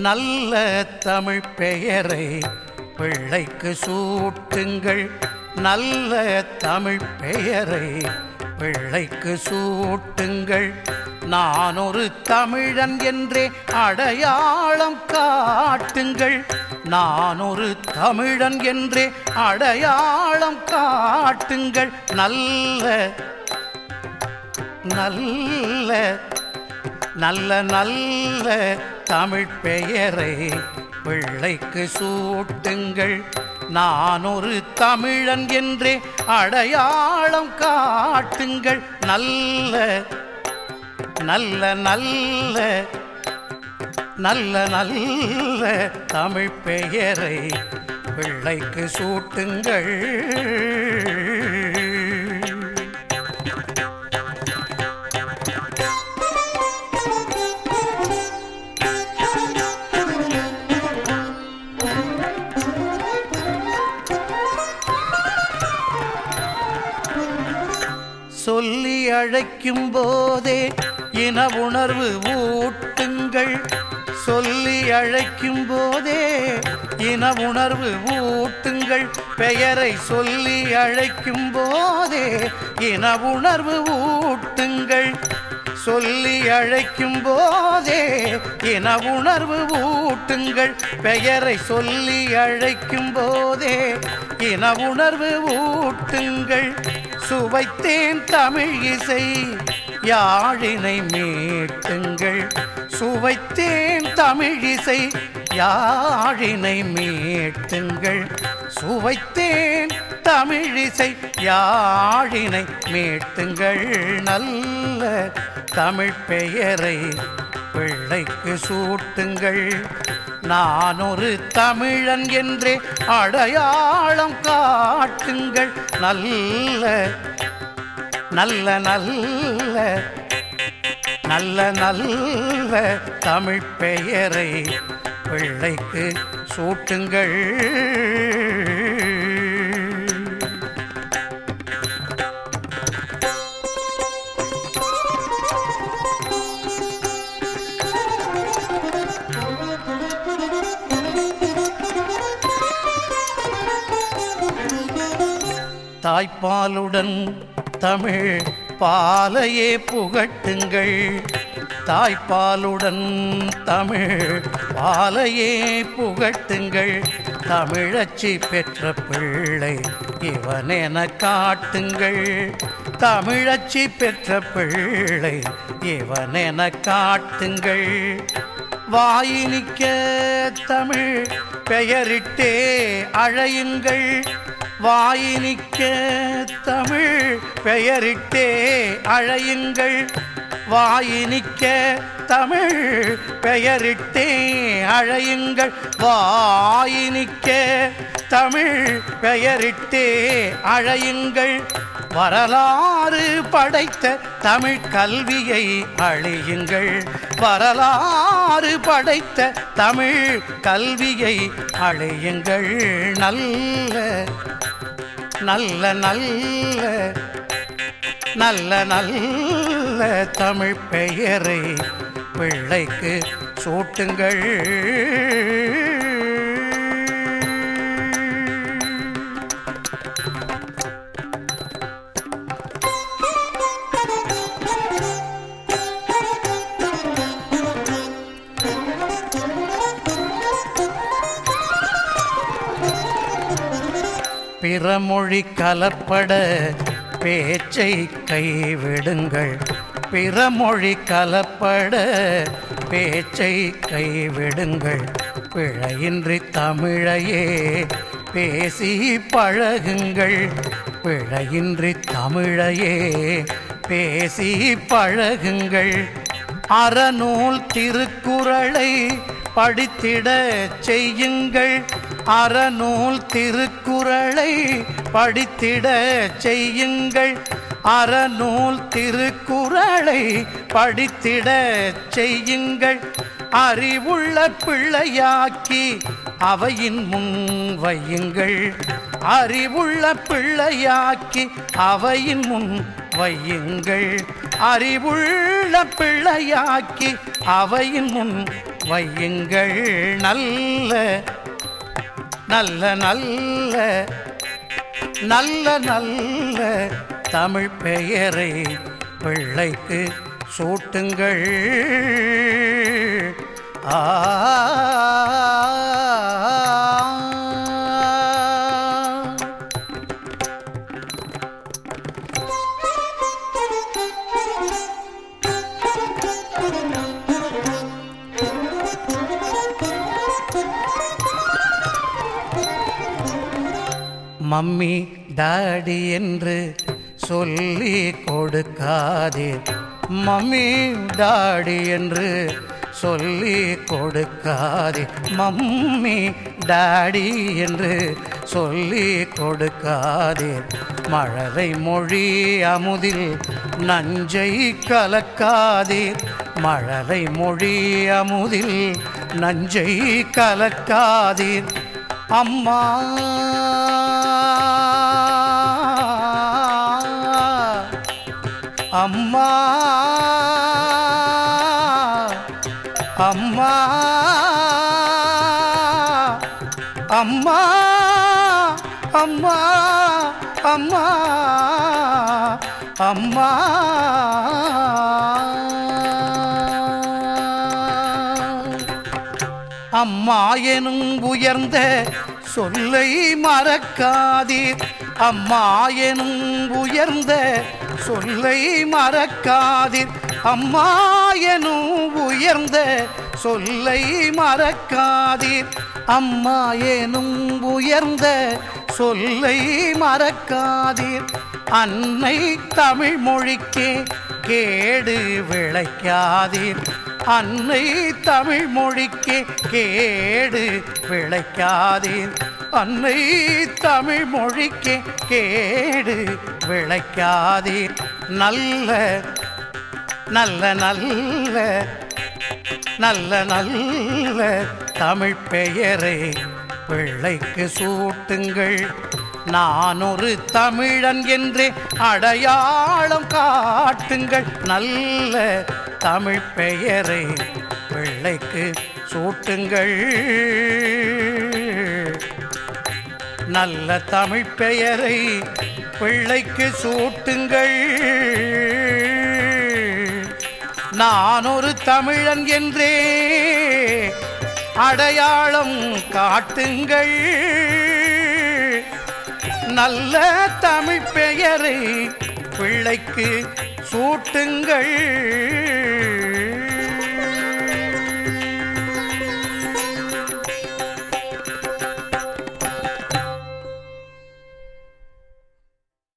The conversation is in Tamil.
நல்ல தமிழ் பெயரை பிள்ளைக்கு சூட்டுங்கள் நல்ல தமிழ் பெயரை பிள்ளைக்கு சூட்டுங்கள் நான் ஒரு தமிழன் என்றே அடையாளம் காட்டுங்கள் நான் ஒரு தமிழன் என்றே அடையாளம் காட்டுங்கள் நல்ல நல்ல நல்ல நல்ல தமிழ் பெயரை பிள்ளைக்கு சூட்டுங்கள் நான் ஒரு தமிழன் என்றே அடையாளம் காட்டுங்கள் நல்ல நல்ல நல்ல நல்ல நல்ல தமிழ் பெயரை பிள்ளைக்கு சூட்டுங்கள் சொல்லி அழைக்கும் போதே இன உணர்வு ஊட்டுங்கள் சொல்லி அழைக்கும் போதே இன உணர்வு ஊட்டுங்கள் பெயரை சொல்லி அழைக்கும் போதே இன உணர்வு ஊட்டுங்கள் சொல்லி அழைக்கும் போதே இன உணர்வு ஊட்டுங்கள் பெயரை சொல்லி அழைக்கும் போதே இன உணர்வு ஊட்டுங்கள் சுவைத்தேன் தமிழ் இசை யாழினை மீட்டுங்கள் சுவைத்தேன் தமிழ் இசை யாழினை மீட்டுங்கள் சுவைத்தேன் தமிழ் இசை யாழினை மீட்டுங்கள் நல்ல தமிழ் பெயரை பிள்ளைக்கு சூட்டுங்கள் நான் ஒரு தமிழன் என்றே அடையாளம் காட்டுங்கள் நல்ல நல்ல நல்ல நல்ல நல்ல தமிழ் பெயரை பிள்ளைக்கு சூட்டுங்கள் தாய்ப்பாலுடன் தமிழ் பாலையே புகட்டுங்கள் தாய்ப்பாலுடன் தமிழ் பாலையே புகட்டுங்கள் தமிழச்சி பெற்ற பிள்ளை இவனென காட்டுங்கள் தமிழச்சி பெற்ற பிள்ளை இவனென காட்டுங்கள் வாயினிக்க தமிழ் பெயரிட்டே அழையுங்கள் வாயினிக்க தமிழ் பெயரிட்டே அழையுங்கள் வாயினிக்க தமிழ் பெயரிட்டே அழையுங்கள் வாயினிக்க தமிழ் பெயரிட்டே அழையுங்கள் வரலாறு படைத்த தமிழ் கல்வியை அழியுங்கள் வரலாறு படைத்த தமிழ் கல்வியை அழியுங்கள் நல்ல நல்ல நல்ல நல்ல நல்ல தமிழ் பெயரை பிள்ளைக்கு சூட்டுங்கள் பிறமொழி கலப்பட பேச்சை கைவிடுங்கள் பிறமொழி கலப்பட பேச்சை கைவிடுங்கள் பிழையின்றி தமிழையே பேசி பழகுங்கள் பிழையின்றி தமிழையே பேசி பழகுங்கள் அறநூல் திருக்குறளை படித்திட செய்யுங்கள் அறநூல் திருக்குறளை படித்திட செய்யுங்கள் அறநூல் திருக்குறளை படித்திட செய்யுங்கள் அறிவுள்ள பிள்ளையாக்கி அவையின் முன் வையுங்கள் அறிவுள்ள பிள்ளையாக்கி அவையின் முன் வையுங்கள் அறிவுள்ள பிள்ளையாக்கி அவையின் முன் வையுங்கள் நல்ல நல்ல நல்ல நல்ல நல்ல தமிழ் பெயரை பிள்ளைக்கு சூட்டுங்கள் ஆ மம்மி டாடி என்று சொல்லி கொடுக்காதீர் மம்மி டாடி என்று சொல்லி கொடுக்காதீர் மம்மி டாடி என்று சொல்லி கொடுக்காதீர் மழலை மொழி அமுதில் நஞ்சை கலக்காதீர் மழலை மொழி அமுதில் நஞ்சை கலக்காதீர் அம்மா அம்மா அம்மா அம்மா அம்மா அம்மா அம்மா அம்மா எனும் உயர்ந்த சொல்லை மறக்காதீர் அம்மா எனும் உயர்ந்த சொல்லை மறக்காதீர் அம்மா எனும் உயர்ந்த சொல்லை மறக்காதீர் அம்மா எனும் உயர்ந்த சொல்லை மறக்காதீர் அன்னை தமிழ் மொழிக்கே கேடு விளைக்காதீர் அன்னை தமிழ் மொழிக்கே கேடு விளைக்காதீர் அன்னை தமிழ் மொழிக்கே கேடு விளைக்காதீர் நல்ல நல்ல நல்ல நல்ல நல்ல தமிழ் பெயரை பிள்ளைக்கு சூட்டுங்கள் நான் ஒரு தமிழன் என்று அடையாளம் காட்டுங்கள் நல்ல தமிழ் பெயரை பிள்ளைக்கு சூட்டுங்கள் நல்ல தமிழ் பெயரை பிள்ளைக்கு சூட்டுங்கள் நான் ஒரு தமிழன் என்றே அடையாளம் காட்டுங்கள் நல்ல தமிழ் பெயரை பிள்ளைக்கு சூட்டுங்கள்